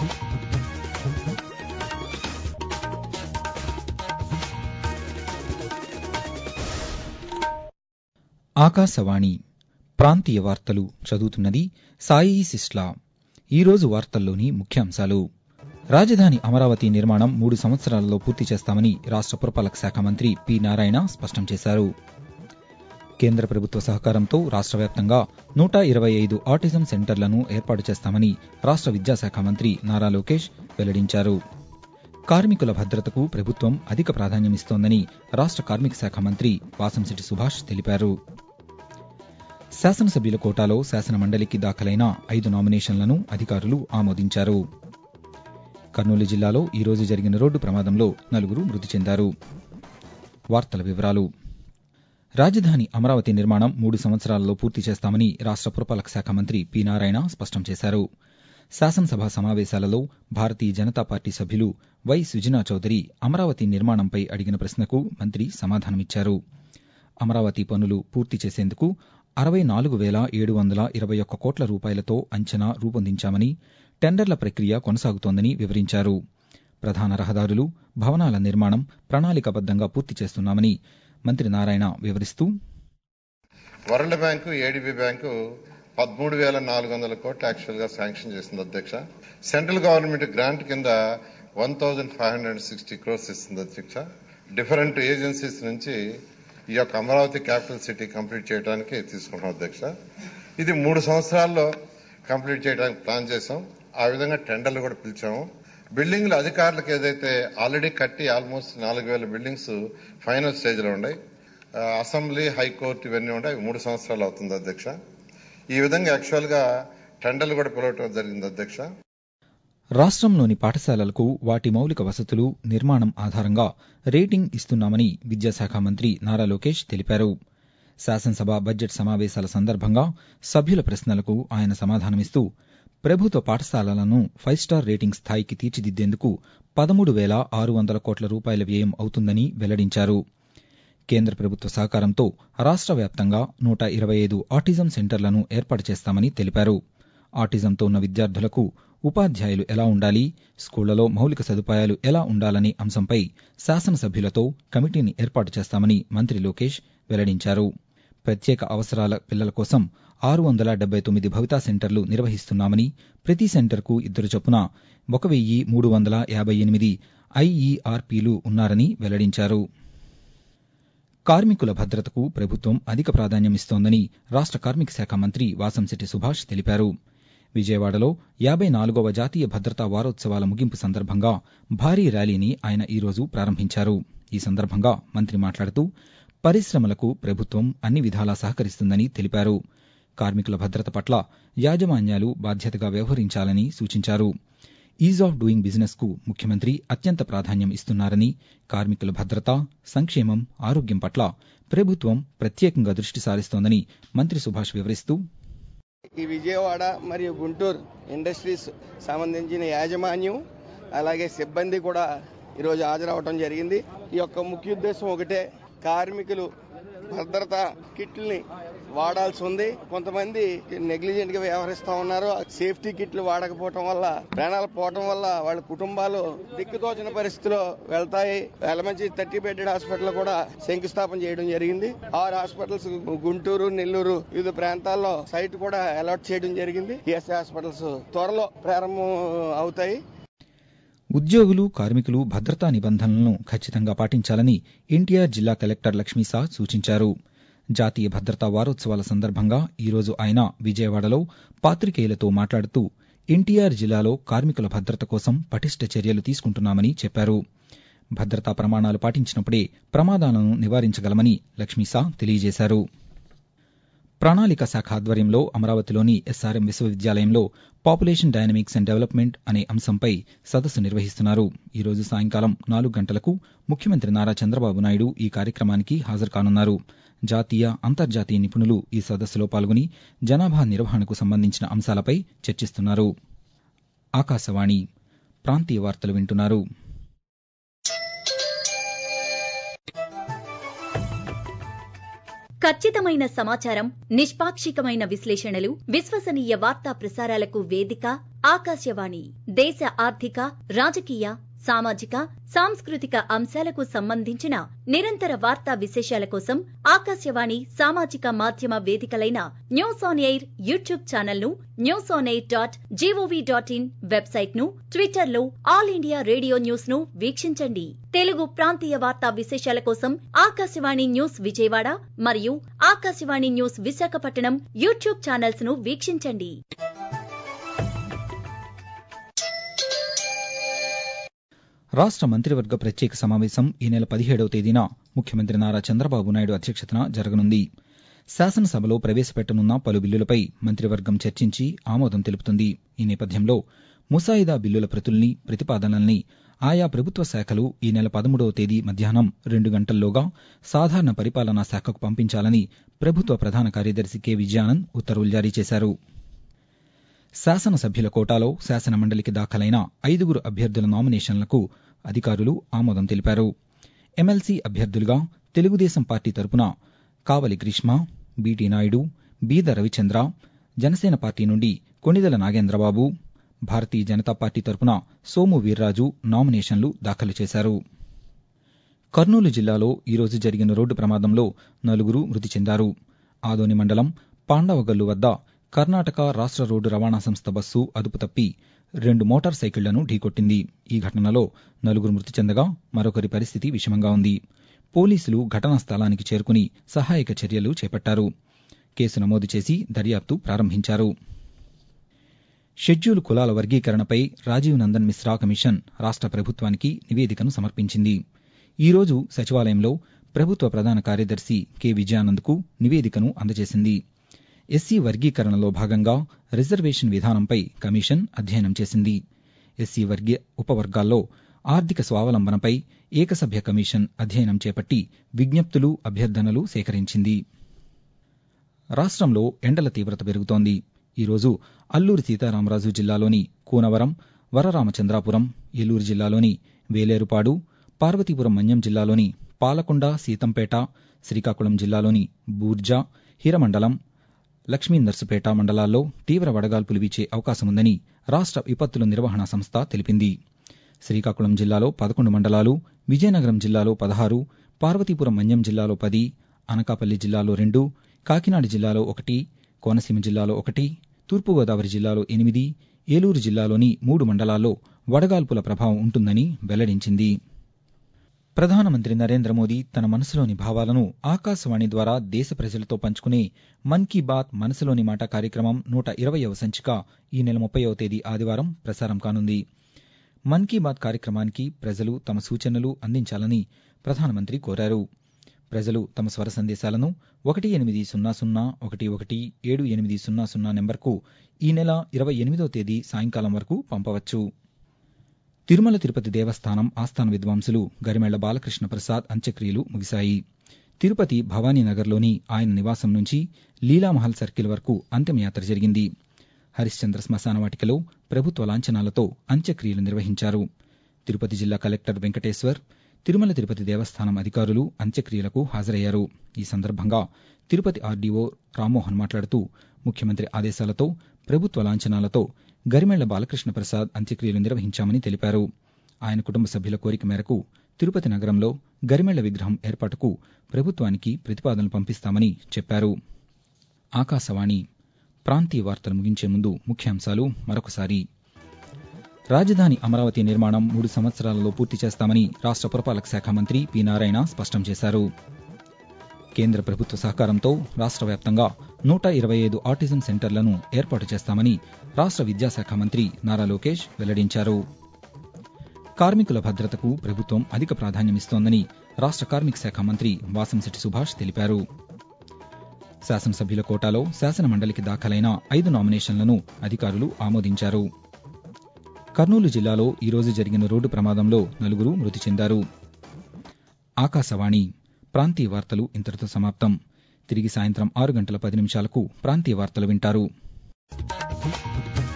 ఆకాశవాణి ప్రాంతీయ వార్తలు చదువుతున్నది సాయి సిస్లా ఈరోజు వార్తల్లోని ముఖ్యాంశాలు రాజధాని అమరావతి నిర్మాణం మూడు సంవత్సరాలలో పూర్తి చేస్తామని రాష్ట పురపాలక శాఖ మంత్రి పి నారాయణ స్పష్టం చేశారు కేంద్ర ప్రభుత్వ సహకారంతో రాష్ట వ్యాప్తంగా నూట ఇరవై ఐదు ఆటిజం సెంటర్లను ఏర్పాటు చేస్తామని రాష్ట విద్యాశాఖ మంత్రి నారా లోకేష్ వెల్లడించారు కార్మికుల భద్రతకు ప్రభుత్వం అధిక ప్రాధాన్యమిస్తోందని రాష్ట కార్మిక శాఖ మంత్రి వాసంశెట్టి సుభాష్ తెలిపారు శాసనసభ్యుల కోటాలో శాసనమండలికి దాఖలైన ఐదు నామినేషన్లను అధికారులు ఆమోదించారు కర్నూలు జిల్లాలో ఈ రోజు జరిగిన రోడ్డు ప్రమాదంలో నలుగురు మృతి చెందారు వార్తల వివరాలు రాజధాని అమరావతి నిర్మాణం మూడు సంవత్సరాలలో పూర్తి చేస్తామని రాష్ట పురపాలక శాఖ మంత్రి పి నారాయణ స్పష్టం చేశారు శాసనసభ సమావేశాలలో భారతీయ జనతా పార్టీ సభ్యులు వై సుజనా చౌదరి అమరావతి నిర్మాణంపై అడిగిన ప్రశ్నకు మంత్రి సమాధానమిచ్చారు అమరావతి పనులు పూర్తి చేసేందుకు అరవై నాలుగు వేల ఏడు వందల ఇరవై ఒక్క కోట్ల రూపాయలతో అంచనా రూపొందించామని టెండర్ల ప్రక్రియ కొనసాగుతోందని వివరించారు ప్రధాన రహదారులు భవనాల నిర్మాణం ప్రణాళికాబద్దంగా పూర్తి చేస్తున్నామని మంత్రి నారాయణ వివరిస్తూ వరల్డ్ బ్యాంకు ఏడీబీ బ్యాంకు పదమూడు వేల నాలుగు వందల కోట్లు యాక్చువల్ గా శాంక్షన్ చేసింది అధ్యక్ష సెంట్రల్ గవర్నమెంట్ గ్రాంట్ కింద one thousand five hundred sixty crores ఇస్తుంది అధ్యక్ష డిఫరెంట్ ఏజెన్సీస్ నుంచి ఈ యొక్క అమరావతి క్యాపిటల్ సిటీ కంప్లీట్ చేయడానికి తీసుకున్నాం అధ్యక్ష ఇది మూడు సంవత్సరాల్లో కంప్లీట్ చేయడానికి ప్లాన్ చేశాం ఆ విధంగా టెండర్లు కూడా పిలిచాము బిల్డింగ్లు అధికారులకు ఏదైతే ఆల్రెడీ కట్టి ఆల్మోస్ట్ నాలుగు వేల బిల్డింగ్స్ ఫైనల్ స్టేజ్ లో ఉన్నాయి అసెంబ్లీ హైకోర్టు ఇవన్నీ ఉన్నాయి మూడు సంవత్సరాలు అవుతుంది అధ్యక్ష ఈ విధంగా యాక్చువల్ గా టెండర్లు కూడా పిలవటం జరిగింది అధ్యక్ష రాష్ట్రంలోని పాఠశాలలకు వాటి మౌలిక వసతులు నిర్మాణం ఆధారంగా రేటింగ్ ఇస్తున్నామని విద్యాశాఖ మంత్రి నారా లోకేష్ తెలిపారు శాసనసభ బడ్జెట్ సమావేశాల సందర్భంగా సభ్యుల ప్రశ్నలకు ఆయన సమాధానమిస్తూ ప్రభుత్వ పాఠశాలలను ఫైవ్ స్టార్ రేటింగ్ స్థాయికి తీర్చిదిద్దేందుకు పదమూడు వేల ఆరు వందల కోట్ల రూపాయల వ్యయం అవుతుందని వెల్లడించారు కేంద్ర ప్రభుత్వ సహకారంతో రాష్ట్ర వ్యాప్తంగా నూట ఇరవై ఐదు ఆటిజం సెంటర్లను ఏర్పాటు చేస్తామని తెలిపారు ఆటిజంతో ఉన్న విద్యార్థులకు ఉపాధ్యాయులు ఎలా ఉండాలి స్కూళ్లలో మౌలిక సదుపాయాలు ఎలా ఉండాలనే అంశంపై శాసనసభ్యులతో కమిటీని ఏర్పాటు చేస్తామని మంత్రి లోకేష్ వెల్లడించారు ప్రత్యేక అవసరాల పిల్లల కోసం ఆరు వందల డెబ్బై తొమ్మిది భవితా సెంటర్లు నిర్వహిస్తున్నామని ప్రతి సెంటర్కు ఇద్దరు చొప్పున ఒక వెయ్యి మూడు వందల యాభై ఎనిమిది ఐఈఆర్పీలు ఉన్నారని వెల్లడించారు కార్మికుల భద్రతకు ప్రభుత్వం అధిక ప్రాధాన్యమిస్తోందని రాష్ట కార్మిక శాఖ మంత్రి వాసంశెట్టి సుభాష్ తెలిపారు విజయవాడలో యాబై నాలుగవ జాతీయ భద్రతా వారోత్సవాల ముగింపు సందర్భంగా భారీ ర్యాలీని ఆయన ఈరోజు ప్రారంభించారు ఈ సందర్భంగా మంత్రి మాట్లాడుతూ పరిశ్రమలకు ప్రభుత్వం అన్ని విధాలా సహకరిస్తుందని తెలిపారు కార్మికుల భద్రత పట్ల యాజమాన్యాలు బాధ్యతగా వ్యవహరించాలని సూచించారు ఈజ్ ఆఫ్ డూయింగ్ బిజినెస్ కు ముఖ్యమంత్రి అత్యంత ప్రాధాన్యం ఇస్తున్నారని కార్మికుల భద్రత సంక్షేమం ఆరోగ్యం పట్ల ప్రభుత్వం ప్రత్యేకంగా దృష్టి సారిస్తోందని మంత్రి సుభాష్ వివరిస్తూ ఈ విజయవాడ మరియు గుంటూరు ఇండస్ట్రీస్ సంబంధించిన యాజమాన్యం అలాగే సిబ్బంది కూడా ఈరోజు హాజరవటం జరిగింది ఈ యొక్క ముఖ్య ఉద్దేశం ఒకటే కార్మికులు భద్రత కిట్లని వాడాల్సి ఉంది కొంతమంది నెగ్లిజెంట్ గా వ్యవహరిస్తా ఉన్నారు సేఫ్టీ కిట్లు వాడకపోవటం వల్ల ప్రాణాలు పోవటం వల్ల వాళ్ళ కుటుంబాలు దిక్కుతోచిన పరిస్థితిలో వెళ్తాయి మంచి థర్టీ బెడెడ్ హాస్పిటల్ కూడా శంకుస్థాపన చేయడం జరిగింది ఆరు హాస్పిటల్స్ గుంటూరు నెల్లూరు వివిధ ప్రాంతాల్లో సైట్ కూడా అలాట్ చేయడం జరిగింది ఈఎస్ఐ హాస్పిటల్స్ త్వరలో ప్రారంభం అవుతాయి ఉద్యోగులు కార్మికులు భద్రతా నిబంధనలను ఖచ్చితంగా పాటించాలని ఎన్టీఆర్ జిల్లా కలెక్టర్ లక్ష్మీసా సూచించారు జాతీయ భద్రతా వారోత్సవాల సందర్భంగా ఈరోజు ఆయన విజయవాడలో పాతికేయులతో మాట్లాడుతూ ఎన్టీఆర్ జిల్లాలో కార్మికుల భద్రత కోసం పటిష్ట చర్యలు తీసుకుంటున్నామని చెప్పారు భద్రతా ప్రమాణాలు పాటించినప్పుడే ప్రమాదాలను నివారించగలమని లక్ష్మీసా తెలియజేశారు ప్రణాళిక శాఖ ఆధ్వర్యంలో అమరావతిలోని ఎస్ఆర్ఎం విశ్వవిద్యాలయంలో పాపులేషన్ డైనమిక్స్ అండ్ డెవలప్మెంట్ అనే అంశంపై సదస్సు నిర్వహిస్తున్నారు ఈ రోజు సాయంకాలం నాలుగు గంటలకు ముఖ్యమంత్రి నారా చంద్రబాబు నాయుడు ఈ కార్యక్రమానికి హాజరు కానున్నారు జాతీయ అంతర్జాతీయ నిపుణులు ఈ సదస్సులో పాల్గొని జనాభా నిర్వహణకు సంబంధించిన అంశాలపై చర్చిస్తున్నారు ఆకాశవాణి ప్రాంతీయ వార్తలు వింటున్నారు ఖచ్చితమైన సమాచారం నిష్పాక్షికమైన విశ్లేషణలు విశ్వసనీయ వార్తా ప్రసారాలకు వేదిక ఆకాశవాణి దేశ ఆర్థిక రాజకీయ సామాజిక సాంస్కృతిక అంశాలకు సంబంధించిన నిరంతర వార్తా విశేషాల కోసం ఆకాశవాణి సామాజిక మాధ్యమ వేదికలైన news on air YouTube channel ను news on air dot G O V dot in website ను ట్విట్టర్ లో ఆల్ ఇండియా రేడియో న్యూస్ ను వీక్షించండి తెలుగు ప్రాంతీయ వార్తా విశేషాల కోసం ఆకాశవాణి న్యూస్ విజయవాడ మరియు Akashvani news Visakhapatnam YouTube channels ను వీక్షించండి రాష్ట్ర మంత్రివర్గ ప్రత్యేక సమావేశం ఈ నెల పదిహేడవ తేదీన ముఖ్యమంత్రి నారా చంద్రబాబు నాయుడు అధ్యక్షతన జరగనుంది శాసనసభలో ప్రవేశపెట్టనున్న పలు బిల్లులపై మంత్రివర్గం చర్చించి ఆమోదం తెలుపుతుంది ఈ నేపథ్యంలో ముసాయిదా బిల్లుల ప్రతుల్ని ప్రతిపాదనల్ని ఆయా ప్రభుత్వ శాఖలు ఈ నెల పదమూడవ తేదీ మధ్యాహ్నం రెండు గంటల్లోగా సాధారణ పరిపాలనా శాఖకు పంపించాలని ప్రభుత్వ ప్రధాన కార్యదర్శి కె విజయానంద్ ఉత్తర్వులు జారీ చేశారు శాసనసభ్యుల కోటాలో శాసనమండలికి దాఖలైన ఐదుగురు అభ్యర్థుల నామినేషన్లకు అధికారులు ఆమోదం తెలిపారు ఎమ్మెల్సీ అభ్యర్థులుగా తెలుగుదేశం పార్టీ తరపున కావలి గ్రీష్మ బీటీ నాయుడు బీద రవిచంద్ర జనసేన పార్టీ నుండి కొణిదెల నాగేంద్రబాబు భారతీయ జనతా పార్టీ తరపున సోము వీర్రాజు నామినేషన్లు దాఖలు చేశారు కర్నూలు జిల్లాలో ఈరోజు జరిగిన రోడ్డు ప్రమాదంలో నలుగురు మృతి చెందారు ఆదోని మండలం పాండవగల్లు వద్ద కర్ణాటక రాష్ట్ర రోడ్డు రవాణా సంస్థ బస్సు అదుపు తప్పి రెండు మోటార్ సైకిళ్లను ఢీకొట్టింది ఈ ఘటనలో నలుగురు మృతి చెందగా మరొకరి పరిస్థితి విషమంగా ఉంది పోలీసులు ఘటనా స్థలానికి చేరుకుని సహాయక చర్యలు చేపట్టారు కేసు నమోదు చేసి దర్యాప్తు ప్రారంభించారు షెడ్యూల్ కులాల వర్గీకరణపై రాజీవ్ నందన్ మిశ్రా కమిషన్ రాష్ట్ర ప్రభుత్వానికి నివేదికను సమర్పించింది ఈరోజు సచివాలయంలో ప్రభుత్వ ప్రధాన కార్యదర్శి కె విజయానంద్కు నివేదికను అందజేసింది ఎస్సీ వర్గీకరణలో భాగంగా రిజర్వేషన్ విధానంపై కమిషన్ అధ్యయనం చేసింది ఎస్సీ వర్గీయ ఉపవర్గాల్లో ఆర్థిక స్వావలంబనపై ఏకసభ్య కమిషన్ అధ్యయనం చేపట్టి విజ్ఞప్తులు అభ్యర్థనలు సేకరించింది రాష్ట్రంలో ఎండల తీవ్రత పెరుగుతోంది ఈరోజు అల్లూరి సీతారామరాజు జిల్లాలోని కూనవరం వరరామచంద్రాపురం ఏలూరు జిల్లాలోని వేలేరుపాడు పార్వతీపురం మన్యం జిల్లాలోని పాలకొండ సీతంపేట శ్రీకాకుళం జిల్లాలోని బూర్జా హీరమండలం లక్ష్మీ నర్సుపేట మండలాల్లో తీవ్ర వడగాల్పులు వీచే అవకాశముందని రాష్ట్ర విపత్తుల నిర్వహణ సంస్థ తెలిపింది శ్రీకాకుళం జిల్లాలో పదకొండు మండలాలు విజయనగరం జిల్లాలో పదహారు పార్వతీపురం మన్యం జిల్లాలో పది అనకాపల్లి జిల్లాలో రెండు కాకినాడ జిల్లాలో ఒకటి కోనసీమ జిల్లాలో ఒకటి తూర్పుగోదావరి జిల్లాలో ఎనిమిది ఏలూరు జిల్లాలోని మూడు మండలాల్లో వడగాల్పుల ప్రభావం ఉంటుందని వెల్లడించింది ప్రధానమంత్రి నరేంద్ర మోదీ తన మనసులోని భావాలను ఆకాశవాణి ద్వారా దేశ ప్రజలతో పంచుకునే మన్ కీ బాత్ మనసులోని మాట కార్యక్రమం నూట ఇరవయవ సంచిక ఈ నెల ముప్పైవ తేదీ ఆదివారం ప్రసారం కానుంది మన్ కీ బాత్ కార్యక్రమానికి ప్రజలు తమ సూచనలు అందించాలని ప్రధానమంత్రి కోరారు ప్రజలు తమ స్వర సందేశాలను ఒకటి ఎనిమిది సున్నా సున్నా ఒకటి ఒకటి ఏడు ఎనిమిది సున్నా సున్నా నెంబర్కు ఈ నెల ఇరవై ఎనిమిదో తేదీ సాయంకాలం వరకు పంపవచ్చు తిరుమల తిరుపతి దేవస్థానం ఆస్థాన విద్వాంసులు గరిమెళ్ల బాలకృష్ణ ప్రసాద్ అంత్యక్రియలు ముగిశాయి తిరుపతి భవానీనగర్లోని ఆయన నివాసం నుంచి లీలామహల్ సర్కిల్ వరకు అంతిమయాత్ర జరిగింది హరిశ్చంద్ర శ్మశాన వాటికలో ప్రభుత్వ లాంఛనాలతో అంత్యక్రియలు నిర్వహించారు తిరుపతి జిల్లా కలెక్టర్ వెంకటేశ్వర్ తిరుమల తిరుపతి దేవస్థానం అధికారులు అంత్యక్రియలకు హాజరయ్యారు ఈ సందర్భంగా తిరుపతి ఆర్డీఓ రామ్మోహన్ మాట్లాడుతూ ముఖ్యమంత్రి ఆదేశాలతో ప్రభుత్వ లాంఛనాలతో గరిమెళ్ల బాలకృష్ణ ప్రసాద్ అంత్యక్రియలు నిర్వహించామని తెలిపారు ఆయన కుటుంబ సభ్యుల కోరిక మేరకు తిరుపతి నగరంలో గరిమెళ్ల విగ్రహం ఏర్పాటుకు ప్రభుత్వానికి ప్రతిపాదనలు పంపిస్తామని చెప్పారు ఆకాశవాణి ప్రాంతీయ వార్తలు ముగించే ముందు ముఖ్యాంశాలు మరొకసారి రాజధాని అమరావతి నిర్మాణం మూడు సంవత్సరాలలో పూర్తి చేస్తామని రాష్ట్ర పురపాలక శాఖ మంత్రి పి నారాయణ స్పష్టం చేశారు కేంద్ర ప్రభుత్వ సహకారంతో రాష్ట్ర వ్యాప్తంగా నూట ఇరవై ఐదు ఆటిజం సెంటర్లను ఏర్పాటు చేస్తామని రాష్ట్ర విద్యాశాఖ మంత్రి నారా లోకేష్ వెల్లడించారు కార్మికుల భద్రతకు ప్రభుత్వం అధిక ప్రాధాన్యమిస్తోందని రాష్ట్ర కార్మిక శాఖ మంత్రి వాసంశెట్టి సుభాష్ తెలిపారు శాసనసభ్యుల కోటాలో శాసన మండలికి దాఖలైన ఐదు నామినేషన్లను అధికారులు ఆమోదించారు కర్నూలు జిల్లాలో ఈరోజు జరిగిన రోడ్డు ప్రమాదంలో నలుగురు మృతి చెందారు ఆకాశవాణి ప్రాంతీయ వార్తలు ఇంతటితో సమాప్తం తిరిగి సాయంత్రం ఆరు గంటల పది నిమిషాలకు ప్రాంతీయ వార్తలు వింటారు